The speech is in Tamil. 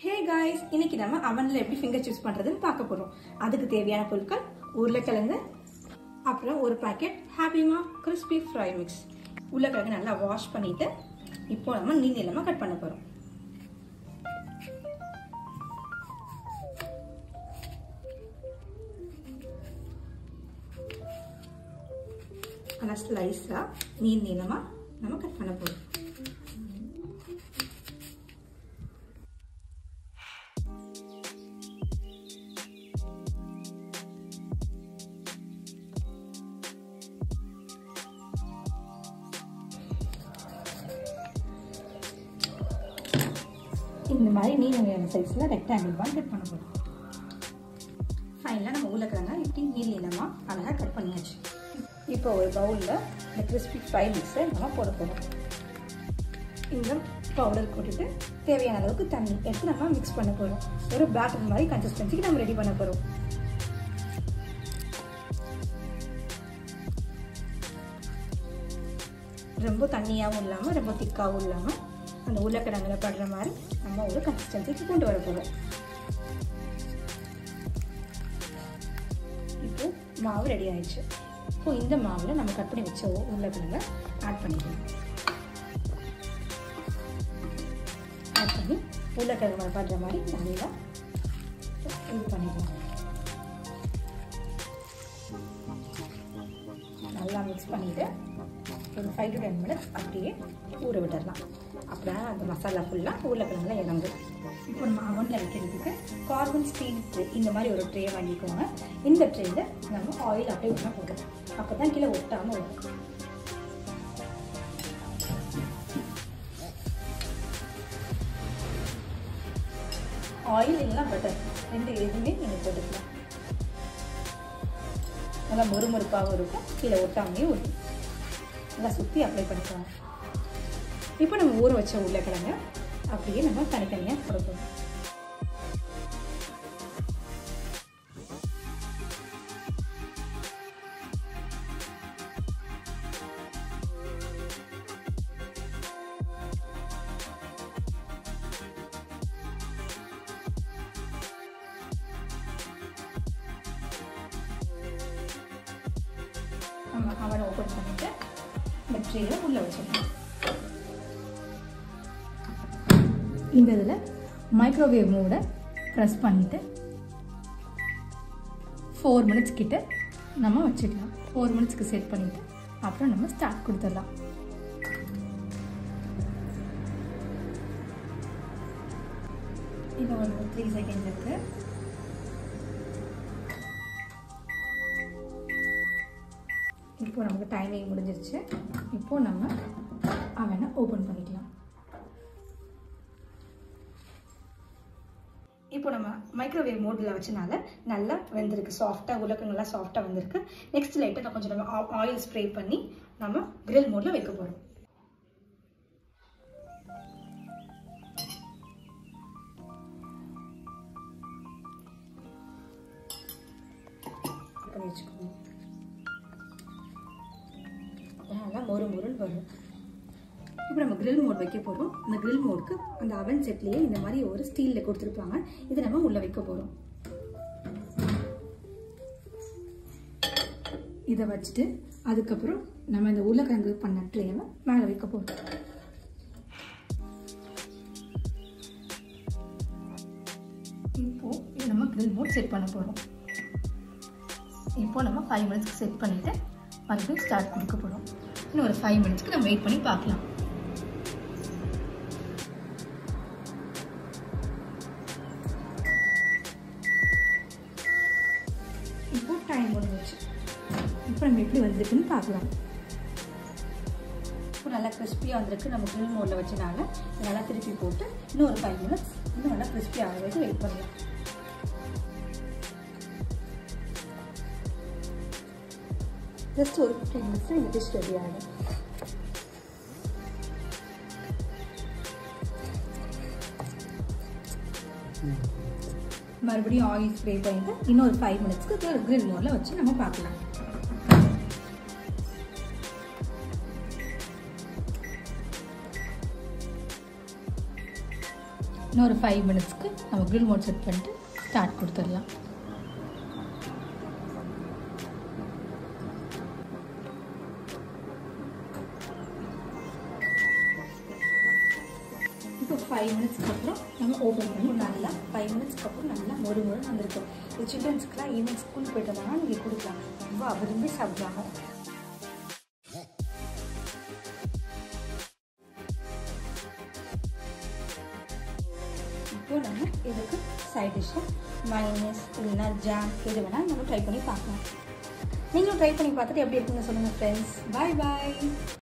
ஹே காய்ஸ் இன்னைக்கு நம்ம அவனில் எப்படி ஃபிங்கர் சிப்ஸ் பண்ணுறதுன்னு பார்க்க போகிறோம் அதுக்கு தேவையான பொருட்கள் உருளைக்கிழங்கு அப்புறம் ஒரு பாக்கெட் ஹாப்பிமா கிறிஸ்பி ஃப்ரை மிக்ஸ் உருளைக்கிழங்கு நல்லா வாஷ் பண்ணிட்டு இப்போ நம்ம நீ நீளமாக கட் பண்ண போகிறோம் நல்லா ஸ்லைஸாக நீர் நீளமாக நம்ம கட் பண்ண போகிறோம் இந்த மாதிரி நீள சைஸில் ரெக்டாங்கிள் பால் கட் பண்ண போகிறோம் ஃபைனலாக நம்ம உருளைக்கிழங்க இப்படி நீள் நீளமாக அழகாக கட் பண்ணியாச்சு இப்போ ஒரு பவுலில் இந்த கிறிஸ்பி ஃப்ரை மிக்ஸை நம்ம போட போகிறோம் இந்த பவுடர் போட்டுட்டு தேவையான அளவுக்கு தண்ணி எடுத்து நம்ம மிக்ஸ் பண்ண போகிறோம் ஒரு பேட்டர் மாதிரி கன்சிஸ்டன்சிக்கு நம்ம ரெடி பண்ண போகிறோம் ரொம்ப தண்ணியாகவும் இல்லாமல் ரொம்ப திக்காகவும் இல்லாமல் அந்த உருளைக்கிழங்குல படுற மாதிரி நம்ம ஒரு கன்சிஸ்டன்சிக்கு கொண்டு வர போகிறோம் இப்போ மாவு ரெடி ஆயிடுச்சு இப்போ இந்த மாவில் நம்ம கட் பண்ணி வச்ச உருளைக்கிழங்க ஆட் பண்ணிக்கலாம் ஆட் பண்ணி உருளைக்கிழங்கு படுற மாதிரி நல்லா இது பண்ணிக்கலாம் நல்லா மிக்ஸ் பண்ணிவிட்டு ஒரு ஃபைவ் டு டென் மினிட்ஸ் அப்படியே ஊற விட்டுடலாம் அப்படின்னா அந்த மசாலா ஃபுல்லாக உருளைக்கிழங்குல இறங்கும் இப்போ நம்ம அவனில் வைக்கிறதுக்கு கார்பன் ஸ்டீல் ட்ரே இந்த மாதிரி ஒரு ட்ரே வாங்கிக்கோங்க இந்த ட்ரேயில் நம்ம ஆயில் அப்படியே ஒன்றா போடுறோம் அப்போ தான் கீழே ஒட்டாமல் வரும் ஆயில் இல்லைன்னா பட்டர் ரெண்டு எதுவுமே நீங்கள் போட்டுக்கலாம் நல்லா மொறுமொறுப்பாகவும் இருக்கும் கீழே ஒட்டாமையும் இருக்கும் நல்லா சுற்றி அப்ளை பண்ணிக்கலாம் இப்போ நம்ம ஊற வச்ச உருளைக்கிழங்க அப்படியே நம்ம தனித்தனியாக கொடுக்கணும் நம்ம அவனை ஓப்பன் பண்ணிட்டு இந்த ட்ரேயை உள்ளே வச்சிடலாம் இந்த இதில் மைக்ரோவேவ் மோடை ப்ரெஸ் பண்ணிவிட்டு ஃபோர் மினிட்ஸ் கிட்ட நம்ம வச்சுக்கலாம் ஃபோர் மினிட்ஸ்க்கு செட் பண்ணிவிட்டு அப்புறம் நம்ம ஸ்டார்ட் கொடுத்துடலாம் இன்னும் ஒரு த்ரீ செகண்ட்ஸ் இருக்குது இப்போ நமக்கு டைமிங் முடிஞ்சிருச்சு இப்போ நம்ம அவனை ஓப்பன் பண்ணிக்கலாம் இப்போ நம்ம மைக்ரோவேவ் மோடில் வச்சனால நல்லா வெந்திருக்கு சாஃப்டாக உலகங்கள்லாம் சாஃப்டாக வந்திருக்கு நெக்ஸ்ட் லைட்டாக நான் கொஞ்சம் நம்ம ஆயில் ஸ்ப்ரே பண்ணி நம்ம கிரில் மோடில் வைக்க போகிறோம் பண்ணி வச்சுக்கோங்க நல்லா மொறு மொறுன்னு வரும் இப்போ நம்ம கிரில் மோட் வைக்க போகிறோம் அந்த கிரில் மோடுக்கு அந்த அவன் செட்லேயே இந்த மாதிரி ஒரு ஸ்டீலில் கொடுத்துருப்பாங்க இதை நம்ம உள்ளே வைக்க போகிறோம் இதை வச்சுட்டு அதுக்கப்புறம் நம்ம இந்த உருளைக்கிழங்கு பண்ண ட்ரேவை மேலே வைக்க போகிறோம் இப்போ இது நம்ம கிரில் மோட் செட் பண்ண போகிறோம் இப்போ நம்ம ஃபைவ் மினிட்ஸ்க்கு செட் பண்ணிவிட்டு மறுபடியும் ஸ்டார்ட் கொடுக்க போகிறோம் இன்னும் ஒரு ஃபைவ் மினிட்ஸ்க்கு நம்ம வெயிட் பண்ணி பார்க்கலாம் இப்போ டைம் முடிஞ்சிச்சு இப்போ நம்ம எப்படி வந்திருக்குன்னு பார்க்கலாம் இப்போ நல்லா கிறிஸ்பியாக வந்திருக்கு நம்ம கிரில் மோடில் வச்சனால நல்லா திருப்பி போட்டு இன்னும் ஒரு ஃபைவ் மினிட்ஸ் இன்னும் நல்லா கிறிஸ்பி ஆக வரைக்கும் வெயிட் பண்ணலாம் ஜஸ்ட் ஒரு ஃபிஃப்டீன் மினிட்ஸில் இந்த டிஷ் ரெடி ஆகிடும் மறுபடியும் ஆயில் ஸ்ப்ரே பண்ணிட்டு இன்னொரு ஃபைவ் மினிட்ஸ்க்கு கிரில் மோடில் வச்சு நம்ம பார்க்கலாம் இன்னொரு ஃபைவ் மினிட்ஸ்க்கு நம்ம grill மோட் செட் பண்ணிட்டு ஸ்டார்ட் கொடுத்துடலாம் இப்போ ஃபைவ் மினிட்ஸ்க்கு அப்புறம் நம்ம ஓப்பன் பண்ணி நல்லா ஃபைவ் மினிட்ஸ்க்கு அப்புறம் நல்லா மொறு மொறு வந்திருக்கும் இது சில்ட்ரன்ஸ்க்குலாம் ஈவினிங் ஸ்கூல் போயிட்டு வந்தாங்கன்னா நீங்கள் கொடுக்கலாம் ரொம்ப விரும்பி சாப்பிடுவாங்க இப்போ நம்ம இதுக்கு சைட் டிஷ்ஷு மைனஸ் இல்லைன்னா ஜாம் எது வேணால் நம்ம ட்ரை பண்ணி பார்க்கலாம் நீங்களும் ட்ரை பண்ணி பார்த்துட்டு எப்படி இருக்குன்னு சொல்லுங்கள் ஃப்ரெண்ட்ஸ் பாய் பாய்